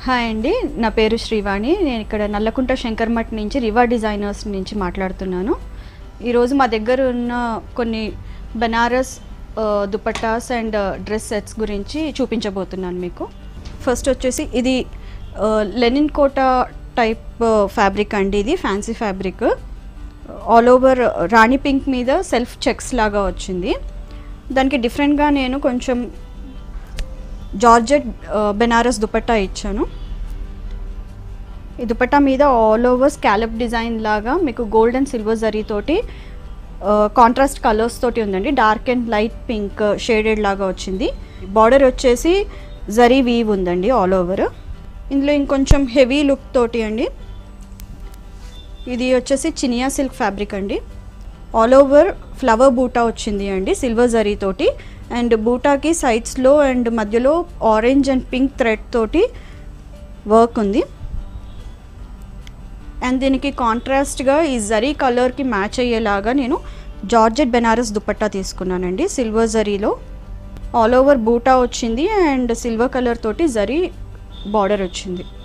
hi అండి నా పేరు శ్రీవాణి నేను ఇక్కడ నల్లకుంట శంకర్మఠ్ నుంచి రివా డిజైనర్స్ నుంచి మాట్లాడుతున్నాను ఈరోజు మా దగ్గర ఉన్న కొన్ని బనారస్ ఆ, దుపట్టాస్ అండ్ డ్రెస్ సెట్స్ గురించి చూపించబోతున్నాను మీకు ఫస్ట్ వచ్చేసి ఇది ఆ, లెనిన్ కోట టైప్ ఫ్యాబ్రిక్ అండి ఇది fancy fabric all over rani pink మీద సెల్ఫ్ చెక్స్ లాగా వచ్చింది దానికి డిఫరెంట్గా నేను కొంచెం జార్జెట్ ఆ, బెనారస్ దుపట్టా ఇచ్చాను ఈ దుపట్టా మీద ఆల్ ఓవర్ స్కాలప్ డిజైన్ లాగా మీకు గోల్డ్ అండ్ సిల్వర్ జరీ తోటి కాంట్రాస్ట్ కలర్స్ తోటి ఉందండి dark and light pink shaded లాగా వచ్చింది బార్డర్ వచ్చేసి జరీ వీవ్ ఉందండి ఆల్ ఓవర్ ఇందులో ఇంకొంచెం హెవీ లుక్ తోటి అండి ఇది వచ్చేసి చినియా సిల్క్ ఫ్యాబ్రిక్ అండి ఆల్ ఓవర్ ఫ్లవర్ బూటా వచ్చింది అండి సిల్వర్ జరీ తోటి అండ్ బూటాకి సైడ్స్లో అండ్ మధ్యలో ఆరెంజ్ అండ్ పింక్ థ్రెడ్ తోటి వర్క్ ఉంది అండ్ దీనికి కాంట్రాస్ట్గా ఈ జరీ కలర్కి మ్యాచ్ అయ్యేలాగా నేను జార్జెట్ బెనారస్ దుపట్టా తీసుకున్నానండి సిల్వర్ జరీలో ఆల్ ఓవర్ బూటా వచ్చింది అండ్ సిల్వర్ కలర్ తోటి జరీ బార్డర్ వచ్చింది